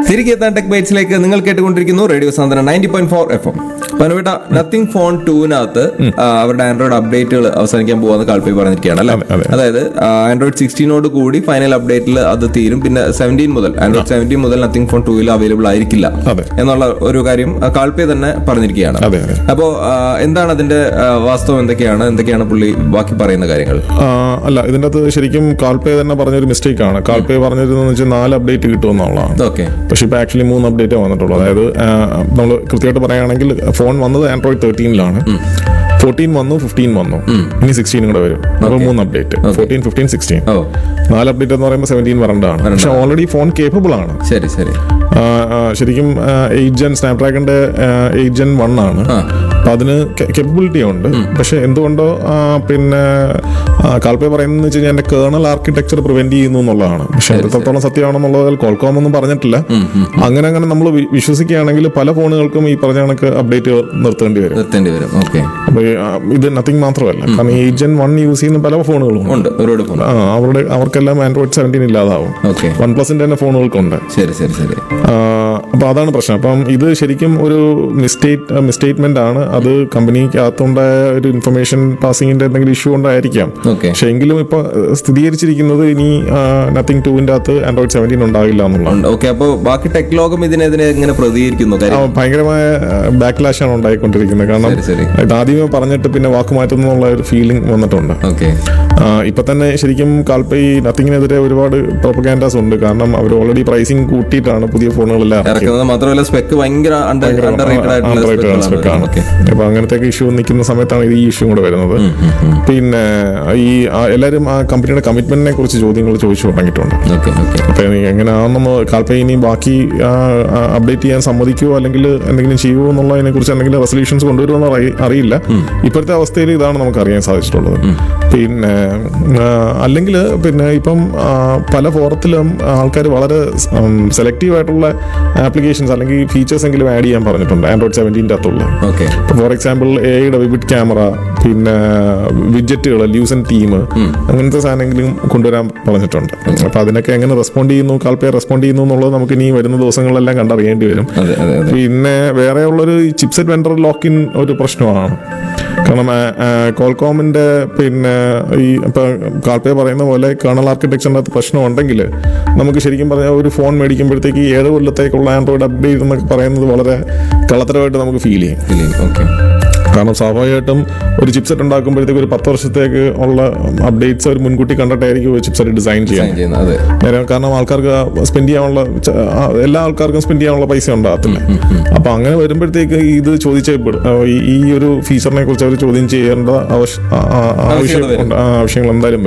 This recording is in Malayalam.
തിരികെ എത്താൻ ടെക് ബൈറ്റ്സിലേക്ക് നിങ്ങൾ കേട്ടുകൊണ്ടിരിക്കുന്നു റേഡിയോ സാന്ദ്രന ninety point four F M പനുവേട്ട നത്തിങ് ഫോൺ ടൂവിനകത്ത് അവരുടെ ആൻഡ്രോയിഡ് അപ്ഡേറ്റുകൾ അവസാനിക്കാൻ പോകുന്ന കാൽപ്പി പറഞ്ഞിരിക്കുകയാണ് അല്ലേ അതെ, അതെ. അതായത് ആൻഡ്രോയിഡ് സിക്സ്റ്റീനോട് കൂടി ഫൈനൽ അപ്ഡേറ്റിൽ അത് തീരും പിന്നെ സെവൻറ്റീൻ മുതൽ ആൻഡ്രോയിഡ് സെവൻറ്റീൻ മുതൽ നത്തിങ് ഫോൺ ടൂവിൽ അവൈലബിൾ ആയിരിക്കില്ല അതെ. എന്നുള്ള ഒരു കാര്യം കാൽപ്പി തന്നെ പറഞ്ഞിരിക്കുകയാണ് അതെ അതെ അപ്പോ ആ, എന്താണ് അതിന്റെ ആ, വാസ്തവം എന്തൊക്കെയാണ് എന്തൊക്കെയാണ് പുള്ളി ബാക്കി പറയുന്ന കാര്യങ്ങൾ ആ, അല്ല ഇതിൻ്റെ അകത്ത് ശരിക്കും കാൽപേ തന്നെ പറഞ്ഞൊരു മിസ്റ്റേക്ക് ആണ് കാൽപേ പറഞ്ഞിരുന്നെന്ന് വെച്ചാൽ നാല് അപ്ഡേറ്റ് കിട്ടുമെന്നുള്ളതാണ് ഓക്കെ പക്ഷേ ഇപ്പോൾ ആക്ച്വലി മൂന്ന് അപ്ഡേറ്റേ വന്നിട്ടുള്ളൂ അതായത് നമ്മൾ കൃത്യമായിട്ട് പറയുകയാണെങ്കിൽ ഫോൺ വന്നത് ആൻഡ്രോയിഡ് തേർട്ടീനിലാണ് ഫോർട്ടീൻ വന്നു ഫിഫ്റ്റീൻ വന്നു ഇനി സിക്സ്റ്റീൻ കൂടെ വരും അപ്പോൾ മൂന്ന് അപ്ഡേറ്റ് ഫോർട്ടീൻ ഫിഫ്റ്റീൻ സിക്സ്റ്റീൻ ഓ നാല് അപ്ഡേറ്റ് എന്ന് പറയുമ്പോൾ സെവൻറ്റീൻ വരേണ്ടതാണ് പക്ഷേ ഓൾറെഡി ഫോൺ കേപ്പബിൾ ആണ് ശരി ശരി ആ, ആ, ശരിക്കും എയ്റ്റ് ജെൻ സ്നാപ്ഡ്രാഗന്റെ എയ്റ്റ് ജെൻ വൺ ആണ് അപ്പൊ അതിന് കെപ്പബിലിറ്റി ഉണ്ട് പക്ഷെ എന്തുകൊണ്ടോ ആ, പിന്നെ കാൽപ്പേ പറയുന്നത് വെച്ച് കഴിഞ്ഞാൽ എന്റെ കേണൽ ആർക്കിടെക്ചർ പ്രിവെന്റ് ചെയ്യുന്നു എന്നുള്ളതാണ് പക്ഷെ എത്രത്തോളം സത്യമാണെന്നുള്ളത് കോൾകോം ഒന്നും പറഞ്ഞിട്ടില്ല അങ്ങനെ അങ്ങനെ നമ്മൾ വിശ്വസിക്കുകയാണെങ്കിൽ പല ഫോണുകൾക്കും ഈ പറഞ്ഞ കണക്ക് അപ്ഡേറ്റ് നിർത്തേണ്ടി വരും നിർത്തേണ്ടി വരും ഓക്കെ അപ്പൊ ഈ, ആ, ഇത് നത്തിങ് മാത്രമല്ല കാരണം എയ്റ്റ് ജെൻ വൺ യൂസ് ചെയ്യുന്ന പല ഫോണുകളും ഉണ്ട്. ഉണ്ട് ഒരുപാട് ഫോൺ ആ അവരുടെ അവർക്കെല്ലാം ആൻഡ്രോയിഡ് സെവൻറ്റീൻ ഇല്ലാതാവും ഓക്കെ വൺ പ്ലസിന്റെ തന്നെ ഫോണുകൾക്കുണ്ട് ശരി ശരി ശരി അപ്പൊ അതാണ് പ്രശ്നം അപ്പം ഇത് ശരിക്കും ഒരു മിസ്റ്റേറ്റ് മിസ്റ്റേറ്റ്മെന്റ് ആണ് അത് കമ്പനിക്കകത്തുണ്ടായ ഒരു ഇൻഫർമേഷൻ പാസിംഗിന്റെ എന്തെങ്കിലും ഇഷ്യൂ കൊണ്ടായിരിക്കാം ഓക്കെ പക്ഷെ എങ്കിലും ഇപ്പൊ ഏഹ്, സ്ഥിരീകരിച്ചിരിക്കുന്നത് ഇനി നത്തിങ് ടൂവിന്റെ അകത്ത് ആൻഡ്രോയിഡ് സെവൻറ്റീൻ ഉണ്ടാകില്ല എന്നുള്ളതാണ് ഓക്കെ അപ്പൊ ബാക്കി ടെക് ലോകം ഇതിനെതിരെ എങ്ങനെ പ്രതികരിക്കുന്നു ആ, കാര്യം ഭയങ്കരമായ ബാക്ക്ലാഷ് ആണ് ഉണ്ടായിക്കൊണ്ടിരിക്കുന്നത് കാരണം ശരി ശരി ഇത് ആദ്യമേ പറഞ്ഞിട്ട് പിന്നെ വാക്ക് മാറ്റുന്നു എന്നുള്ള ഒരു ഫീലിംഗ് വന്നിട്ടുണ്ട് ഓക്കെ ആ, ഇപ്പൊ തന്നെ ശരിക്കും കാൽപ്പേ ഈ നത്തിങ്ങിനെതിരെ ഒരുപാട് പ്രൊപ്പഗാൻഡാസ് ഉണ്ട് കാരണം അവർ ഓൾറെഡി പ്രൈസിങ് കൂട്ടിയിട്ടാണ് പുതിയ ഫോണുകളെല്ലാം ഇറക്കിയത്. ഇറക്കുന്നത് മാത്രമല്ല സ്പെക്ക് ഭയങ്കര അണ്ടർ അണ്ടർ റേറ്റഡ് ആയിട്ടുള്ള Underrated ആണ് spec ആണ്. ഓക്കെ അപ്പൊ അങ്ങനത്തെ ഇഷ്യൂ നിൽക്കുന്ന സമയത്താണ് ഇത് ഈ ഇഷ്യൂ കൂടെ വരുന്നത് പിന്നെ ഈ ആ, എല്ലാവരും ആ കമ്പനിയുടെ കമ്മിറ്റ്മെന്റിനെ കുറിച്ച് ചോദ്യങ്ങൾ ചോദിച്ചു തുടങ്ങിയിട്ടുണ്ട് ഓക്കെ ഓക്കെ അപ്പൊ ഇനി എങ്ങനെയാണെന്ന് കാൽപ്പേ ഇനി ബാക്കി അപ്ഡേറ്റ് ചെയ്യാൻ സമ്മതിക്കുമോ അല്ലെങ്കിൽ എന്തെങ്കിലും ചെയ്യുമോ എന്നുള്ളതിനെ കുറിച്ച് എന്തെങ്കിലും റെസൊല്യൂഷൻസ് കൊണ്ടുവരുമെന്ന് അറി- അറിയില്ല ഇപ്പോഴത്തെ അവസ്ഥയിൽ ഇതാണ് നമുക്ക് അറിയാൻ സാധിച്ചിട്ടുള്ളത് പിന്നെ അല്ലെങ്കിൽ പിന്നെ ഇപ്പം ആ, പല ഫോറത്തിലും ആൾക്കാർ വളരെ സെലക്റ്റീവ് ആയിട്ടുള്ള ആപ്ലിക്കേഷൻസ് അല്ലെങ്കിൽ ഫീച്ചേഴ്സ് എങ്കിലും ആഡ് ചെയ്യാൻ പറഞ്ഞിട്ടുണ്ട് ആൻഡ്രോയിഡ് സെവൻറ്റീൻ്റെ അകത്തുള്ള ഓക്കെ ഫോർ എക്സാമ്പിൾ എയുടെ വിവിഡ് ക്യാമറ പിന്നെ വിഡ്ജറ്റുകൾ ലൂസൻ ടീം അങ്ങനത്തെ സാധനങ്ങളും കൊണ്ടുവരാൻ പറഞ്ഞിട്ടുണ്ട് അപ്പൊ അതിനൊക്കെ എങ്ങനെ റെസ്പോണ്ട് ചെയ്യുന്നു കാൽപ്പേ റെസ്പോണ്ട് ചെയ്യുന്നു എന്നുള്ളത് നമുക്ക് ഇനി വരുന്ന ദിവസങ്ങളിലെല്ലാം കണ്ടറിയേണ്ടി വരും അതെ അതെ അതെ പിന്നെ വേറെ ഉള്ളൊരു ചിപ്സെറ്റ് വെണ്ടർ ലോക്കിൻ ഒരു പ്രശ്നമാണ് കാരണം കോൾകോമിന്റെ പിന്നെ ഈ ഇപ്പൊ കാൽപ്പേ പറയുന്ന പോലെ കേണൽ ആർക്കിടെക്ചറിന്റെ അകത്ത് പ്രശ്നം ഉണ്ടെങ്കിൽ നമുക്ക് ശരിക്കും പറഞ്ഞാൽ ഒരു ഫോൺ മേടിക്കുമ്പോഴത്തേക്ക് ഈ ഏഴ് കൊല്ലത്തേക്കുള്ള ആൻഡ്രോയിഡ് അപ്ഡേറ്റ് എന്നൊക്കെ പറയുന്നത് വളരെ കളത്തരമായിട്ട് നമുക്ക് ഫീൽ ചെയ്യും ഓക്കെ കാരണം സ്വാഭാവികമായിട്ടും ഒരു ചിപ്സെറ്റ് ഉണ്ടാക്കുമ്പോഴത്തേക്ക് ഒരു പത്ത് വർഷത്തേക്ക് ഉള്ള അപ്ഡേറ്റ്സ് അവർ മുൻകൂട്ടി കണ്ടിട്ടായിരിക്കും ഒരു ചിപ്സെറ്റ് ഡിസൈൻ ചെയ്യാൻ ചെയ്യുന്നത് അതെ നേരെ കാരണം ആൾക്കാർക്ക് സ്പെൻഡ് ചെയ്യാനുള്ള ച- ആ, എല്ലാ ആൾക്കാർക്കും സ്പെൻഡ് ചെയ്യാനുള്ള പൈസ ഉണ്ടാകത്തില്ല അപ്പൊ അങ്ങനെ വരുമ്പോഴത്തേക്ക് ഇത് ചോദിച്ചപ്പെടും ആ, ഈ- ഈ ഒരു ഫീച്ചറിനെ കുറിച്ച് അവർ ചോദ്യം ചെയ്യേണ്ട ആവശ്യ- ആ- ആ- ആവശ്യം വരും. ഉണ്ട്. ആ, ആവശ്യങ്ങൾ എന്തായാലും വരും